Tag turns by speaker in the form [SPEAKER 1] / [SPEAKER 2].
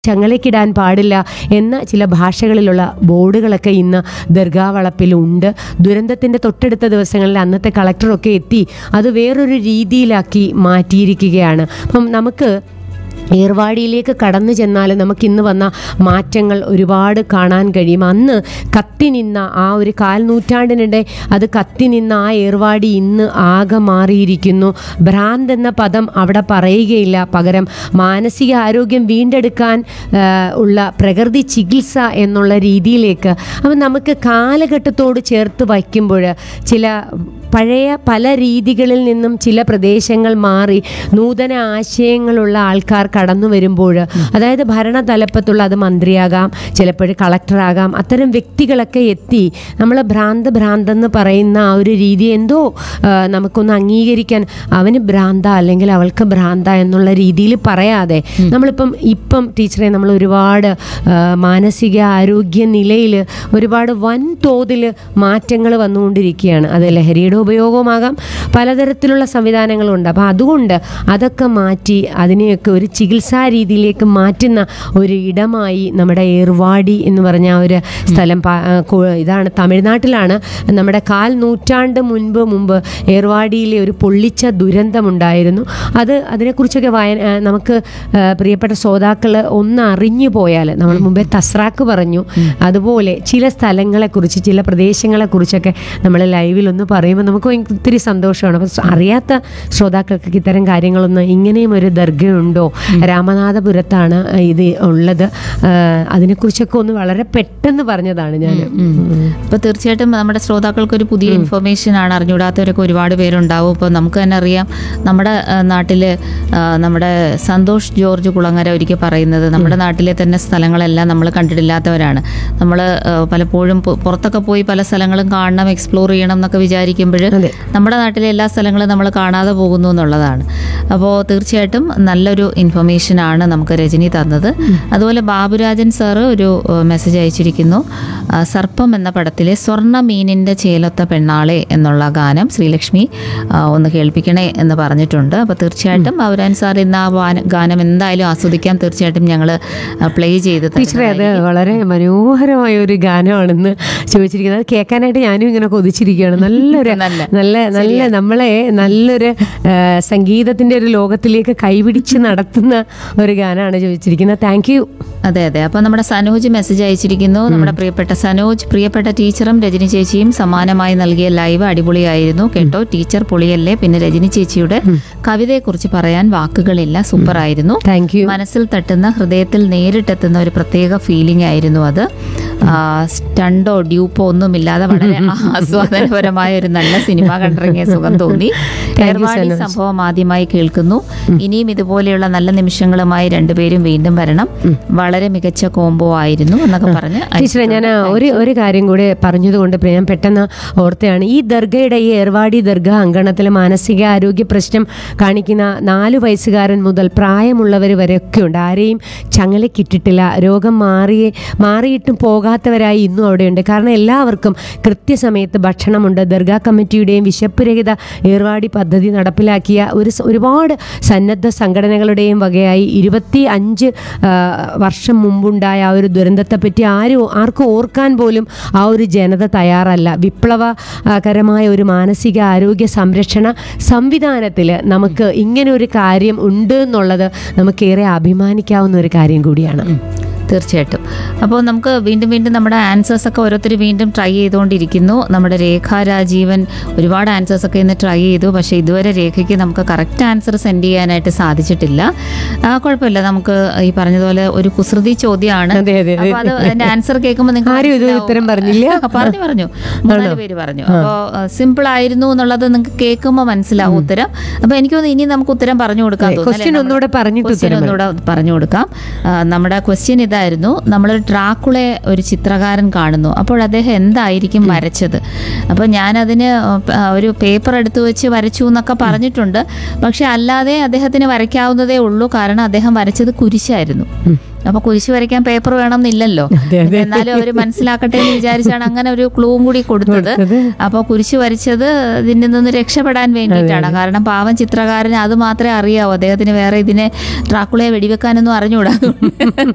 [SPEAKER 1] ചങ്ങലയ്ക്കിടാൻ പാടില്ല എന്ന ചില ഭാഷകളിലുള്ള ബോർഡുകളൊക്കെ ഇന്ന് ദർഗാവളപ്പിലുണ്ട് ദുരന്തത്തിൻ്റെ തൊട്ടടുത്ത ദിവസങ്ങളിൽ അന്നത്തെ കളക്ടറൊക്കെ എത്തി അത് വേറൊരു രീതിയിലാക്കി മാറ്റിയിരിക്കുകയാണ് അപ്പം നമുക്ക് ഏർവാടിയിലേക്ക് കടന്നു ചെന്നാൽ നമുക്ക് ഇന്ന് വന്ന മാറ്റങ്ങൾ ഒരുപാട് കാണാൻ കഴിയും അന്ന് കത്തി നിന്ന ആ ഒരു കാൽ നൂറ്റാണ്ടിനിടെ അത് കത്തി നിന്ന ആ ഏർവാടി ഇന്ന് ആകെ മാറിയിരിക്കുന്നു ഭ്രാന്ത് എന്ന പദം അവിടെ പറയുകയില്ല പകരം മാനസിക ആരോഗ്യം വീണ്ടെടുക്കാൻ ആ, ഉള്ള പ്രകൃതി ചികിത്സ എന്നുള്ള രീതിയിലേക്ക് അപ്പം നമുക്ക് കാലഘട്ടത്തോട് ചേർത്ത് വയ്ക്കുമ്പോൾ ചില പഴയ പല രീതികളിൽ നിന്നും ചില പ്രദേശങ്ങൾ മാറി നൂതന ആശയങ്ങളുള്ള ആൾക്കാർ കടന്നു വരുമ്പോൾ അതായത് ഭരണ തലപ്പത്തുള്ള അത് മന്ത്രിയാകാം ചിലപ്പോൾ കളക്ടറാകാം അത്തരം വ്യക്തികളൊക്കെ എത്തി നമ്മൾ ഭ്രാന്ത് ഭ്രാന്തെന്ന് പറയുന്ന ആ ഒരു രീതി എന്തോ ആ, നമുക്കൊന്ന് അംഗീകരിക്കാൻ അവന് ഭ്രാന്ത അല്ലെങ്കിൽ അവൾക്ക് ഭ്രാന്ത എന്നുള്ള രീതിയിൽ പറയാതെ നമ്മളിപ്പം ഇപ്പം ടീച്ചറെ നമ്മൾ ഒരുപാട് ആ, മാനസിക ആരോഗ്യ നിലയിൽ ഒരുപാട് വൻ തോതിൽ മാറ്റങ്ങൾ വന്നുകൊണ്ടിരിക്കുകയാണ് അത് ലഹരിയുടെ ഉപയോഗമാകാം പലതരത്തിലുള്ള സംവിധാനങ്ങളുണ്ട് അപ്പോൾ അതുകൊണ്ട് അതൊക്കെ മാറ്റി അതിനെയൊക്കെ ഒരു ചികിത്സാ രീതിയിലേക്ക് മാറ്റുന്ന ഒരു ഇടമായി നമ്മുടെ ഏർവാടി എന്ന് പറഞ്ഞ ആ ഒരു സ്ഥലം പ- ആ, കോ- ഇതാണ് തമിഴ്നാട്ടിലാണ് നമ്മുടെ കാൽ നൂറ്റാണ്ട് മുൻപ് മുമ്പ് ഏർവാടിയിലെ ഒരു പൊള്ളിച്ച ദുരന്തമുണ്ടായിരുന്നു അത് അതിനെക്കുറിച്ചൊക്കെ വായന ആ, നമുക്ക് ആ, പ്രിയപ്പെട്ട ശ്രോതാക്കൾ ഒന്ന് അറിഞ്ഞു പോയാൽ നമ്മൾ മുമ്പേ തസ്രാക്ക് പറഞ്ഞു അതുപോലെ ചില സ്ഥലങ്ങളെക്കുറിച്ച് ചില പ്രദേശങ്ങളെക്കുറിച്ചൊക്കെ നമ്മൾ ലൈവിൽ ഒന്ന് പറയുമ്പോൾ നമുക്ക് ഭയങ്കര ഒത്തിരി സന്തോഷമാണ് അപ്പം അറിയാത്ത ശ്രോതാക്കൾക്ക് ഇത്തരം കാര്യങ്ങളൊന്ന് ഇങ്ങനെയും ഒരു ദർഗയുണ്ടോ രാമനാഥപുരത്താണ് ഇത് ഉള്ളത് ആ, അതിനെക്കുറിച്ചൊക്കെ ഒന്ന് വളരെ പെട്ടെന്ന് പറഞ്ഞതാണ് ഞാൻ
[SPEAKER 2] അപ്പോൾ തീർച്ചയായിട്ടും നമ്മുടെ ശ്രോതാക്കൾക്ക് ഒരു പുതിയ ഇൻഫർമേഷൻ ആണ് അറിഞ്ഞുകൂടാത്തവരൊക്കെ ഒരുപാട് പേരുണ്ടാവും ഇപ്പോൾ നമുക്ക് തന്നെ അറിയാം നമ്മുടെ നാട്ടിൽ നമ്മുടെ സന്തോഷ് ജോർജ് കുളങ്ങര ഒരിക്കൽ പറയുന്നത് നമ്മുടെ നാട്ടിലെ തന്നെ സ്ഥലങ്ങളെല്ലാം നമ്മൾ കണ്ടിട്ടില്ലാത്തവരാണ് നമ്മൾ പലപ്പോഴും പു- പുറത്തൊക്കെ പോയി പല സ്ഥലങ്ങളും കാണണം എക്സ്പ്ലോർ ചെയ്യണം എന്നൊക്കെ വിചാരിക്കുമ്പോൾ
[SPEAKER 1] അതെ.
[SPEAKER 2] നമ്മുടെ നാട്ടിലെ എല്ലാ സ്ഥലങ്ങളും നമ്മൾ കാണാതെ പോകുന്നു എന്നുള്ളതാണ് അപ്പോൾ തീർച്ചയായിട്ടും നല്ലൊരു ഇൻഫർമേഷൻ ആണ് നമുക്ക് രജനി തന്നത് അതുപോലെ ബാബുരാജൻ സാറ് ഒരു മെസ്സേജ് അയച്ചിരിക്കുന്നു ആ, സർപ്പം എന്ന പടത്തിലെ സ്വർണ്ണ മീനിൻ്റെ ചേലൊത്ത പെണ്ണാളെ എന്നുള്ള ഗാനം ശ്രീലക്ഷ്മി ആ, ഒന്ന് കേൾപ്പിക്കണേ എന്ന് പറഞ്ഞിട്ടുണ്ട് അപ്പോൾ തീർച്ചയായിട്ടും ബാബുരാജൻ സാർ ഇന്ന് ആ വാന- ഗാനം എന്തായാലും ആസ്വദിക്കാം തീർച്ചയായിട്ടും ഞങ്ങൾ പ്ലേ ചെയ്ത്
[SPEAKER 1] ടീച്ചറെ അത് വളരെ മനോഹരമായ ഒരു ഗാനമാണെന്ന് ചോദിച്ചിരിക്കുന്നത് അത് കേൾക്കാനായിട്ട് ഞാനും ഇങ്ങനെ കൊതിച്ചിരിക്കുകയാണ് നല്ലൊരു
[SPEAKER 2] നല്ല.
[SPEAKER 1] നല്ല നല്ല നമ്മളെ നല്ലൊരു ആ, സംഗീതത്തിന്റെ ഒരു ലോകത്തിലേക്ക് കൈപിടിച്ച് നടത്തുന്ന ഒരു ഗാനമാണ് ചോദിച്ചിരിക്കുന്നത് താങ്ക് യു
[SPEAKER 2] അതെ അതെ അപ്പൊ നമ്മുടെ സനോജ് മെസ്സേജ് അയച്ചിരിക്കുന്നു നമ്മുടെ പ്രിയപ്പെട്ട സനോജ് പ്രിയപ്പെട്ട ടീച്ചറും രജനി ചേച്ചിയും സമ്മാനമായി നൽകിയ ലൈവ് അടിപൊളിയായിരുന്നു കേട്ടോ ടീച്ചർ പൊളിയല്ലേ പിന്നെ രജനി ചേച്ചിയുടെ കവിതയെക്കുറിച്ച് പറയാൻ വാക്കുകളില്ല സൂപ്പർ ആയിരുന്നു
[SPEAKER 1] താങ്ക് യു
[SPEAKER 2] മനസ്സിൽ തട്ടുന്ന ഹൃദയത്തിൽ നേരിട്ടെത്തുന്ന ഒരു പ്രത്യേക ഫീലിംഗ് ആയിരുന്നു അത് ആ, സ്റ്റണ്ടോ ഡ്യൂപ്പോ ഒന്നുമില്ലാതെ വളരെ ആസ്വാദനപരമായ ഒരു നല്ല സിനിമ കണ്ടിറങ്ങിയ സുഖം തോന്നി ഏർവാടി സംഭവം ആദ്യമായി കേൾക്കുന്നു ഇനിയും ഇതുപോലെയുള്ള നല്ല നിമിഷങ്ങളുമായി രണ്ടുപേരും വീണ്ടും വരണം വളരെ മികച്ച കോംബോ ആയിരുന്നു എന്നൊക്കെ പറഞ്ഞ്
[SPEAKER 1] ടീച്ചറെ ഞാൻ ഒരു ഒരു കാര്യം കൂടി പറഞ്ഞതുകൊണ്ട് പ്രിയ- ഞാൻ പെട്ടെന്ന് ഓർത്തയാണ് ഈ ദർഗയുടെ ഈ ഏർവാടി ദർഗ അങ്കണത്തിൽ മാനസിക ആരോഗ്യ പ്രശ്നം കാണിക്കുന്ന നാല് വയസ്സുകാരൻ മുതൽ പ്രായമുള്ളവർ വരെയൊക്കെ ഉണ്ട് ആരെയും ചങ്ങലക്കിട്ടിട്ടില്ല രോഗം മാറിയേ മാറിയിട്ടും പോകാത്തവരായി ഇന്നും അവിടെയുണ്ട് കാരണം എല്ലാവർക്കും കൃത്യസമയത്ത് ഭക്ഷണമുണ്ട് ദർഗാ കമ്മിറ്റിയുടെയും വിശപ്പ് രഹിത ഏർവാടി പദ്ധതി നടപ്പിലാക്കിയ ഒരു സ- ഒരുപാട് സന്നദ്ധ സംഘടനകളുടെയും വകയായി ഇരുപത്തി അഞ്ച് ആ, വർഷം മുമ്പുണ്ടായ ആ ഒരു ദുരന്തത്തെപ്പറ്റി ആരും ആർക്കും ഓർക്കാൻ പോലും ആ ഒരു ജനത തയ്യാറല്ല വിപ്ലവകരമായ ഒരു മാനസിക ആരോഗ്യ സംരക്ഷണ സംവിധാനത്തിൽ നമുക്ക് ഇങ്ങനെ ഒരു കാര്യം ഉണ്ട് എന്നുള്ളത് നമുക്കേറെ അഭിമാനിക്കാവുന്ന ഒരു കാര്യം കൂടിയാണ്
[SPEAKER 2] തീർച്ചയായിട്ടും അപ്പോൾ നമുക്ക് വീണ്ടും വീണ്ടും നമ്മുടെ ആൻസേഴ്സ് ഒക്കെ ഓരോരുത്തർ വീണ്ടും ട്രൈ ചെയ്തുകൊണ്ടിരിക്കുന്നു നമ്മുടെ രേഖ രാജീവൻ ഒരുപാട് ആൻസേഴ്സ് ഒക്കെ ഇന്ന് ട്രൈ ചെയ്തു പക്ഷേ ഇതുവരെ രേഖയ്ക്ക് നമുക്ക് കറക്റ്റ് ആൻസർ സെൻഡ് ചെയ്യാനായിട്ട് സാധിച്ചിട്ടില്ല ആ, കുഴപ്പമില്ല നമുക്ക് ഈ പറഞ്ഞതുപോലെ ഒരു കുസൃതി ചോദ്യമാണ്
[SPEAKER 1] അതെ, അതെ, അതെ.
[SPEAKER 2] അപ്പോൾ അത് അതിന്റെ ആൻസർ കേൾക്കുമ്പോൾ നിങ്ങൾക്ക്
[SPEAKER 1] ആരും ഇതുവരെ
[SPEAKER 2] മനസ്സിലാവും.
[SPEAKER 1] ഉത്തരം പറഞ്ഞില്ല?
[SPEAKER 2] പറഞ്ഞു പറഞ്ഞു മൂന്നാല് പേര് പറഞ്ഞു അപ്പോൾ സിമ്പിൾ ആയിരുന്നു എന്നുള്ളത് നിങ്ങൾക്ക് കേൾക്കുമ്പോൾ മനസ്സിലാവും ഉത്തരം അപ്പോൾ എനിക്ക് തോന്നുന്നു ഇനി നമുക്ക് ഉത്തരം പറഞ്ഞു കൊടുക്കാൻ
[SPEAKER 1] അതെ,
[SPEAKER 2] തോന്നുന്നു
[SPEAKER 1] question
[SPEAKER 2] അല്ലേ?
[SPEAKER 1] ഒന്നുകൂടെ പറഞ്ഞിട്ട്
[SPEAKER 2] Question
[SPEAKER 1] ഉത്തരം
[SPEAKER 2] ഒന്നുകൂടെ പറഞ്ഞു കൊടുക്കാം ആ, നമ്മുടെ ക്വസ്റ്റ്യൻ ഇതായിരുന്നു നമ്മളൊരു ഡ്രാക്കുളെ ഒരു ചിത്രകാരൻ കാണുന്നു അപ്പോൾ അദ്ദേഹം എന്തായിരിക്കും വരച്ചത് അപ്പോൾ ഞാനതിന് ആ, ഒരു പേപ്പർ എടുത്തു വെച്ച് വരച്ചു എന്നൊക്കെ പറഞ്ഞിട്ടുണ്ട് പക്ഷെ അല്ലാതെ അദ്ദേഹത്തിന് വരയ്ക്കാവുന്നതേ ഉള്ളൂ കാരണം അദ്ദേഹം വരച്ചത് കുരിശായിരുന്നു അപ്പൊ കുരിശ് വരയ്ക്കാൻ പേപ്പർ വേണമെന്നില്ലല്ലോ
[SPEAKER 1] അതെ, അതെ.
[SPEAKER 2] എന്നാലും അവർ മനസ്സിലാക്കട്ടെ എന്ന് വിചാരിച്ചാണ് അങ്ങനെ ഒരു ക്ലൂവും കൂടി കൊടുത്തത്
[SPEAKER 1] കൊടുത്തത്.
[SPEAKER 2] അപ്പോൾ കുരിശ് വരച്ചത് ഇതിൽ നിന്ന് രക്ഷപ്പെടാൻ വേണ്ടിയിട്ടാണ് കാരണം പാവം ചിത്രകാരന് അത് മാത്രമേ അറിയാവൂ അദ്ദേഹത്തിന് വേറെ ഇതിനെ ട്രാക്കുളയെ വെടിവെക്കാനൊന്നും അറിഞ്ഞുകൂടാ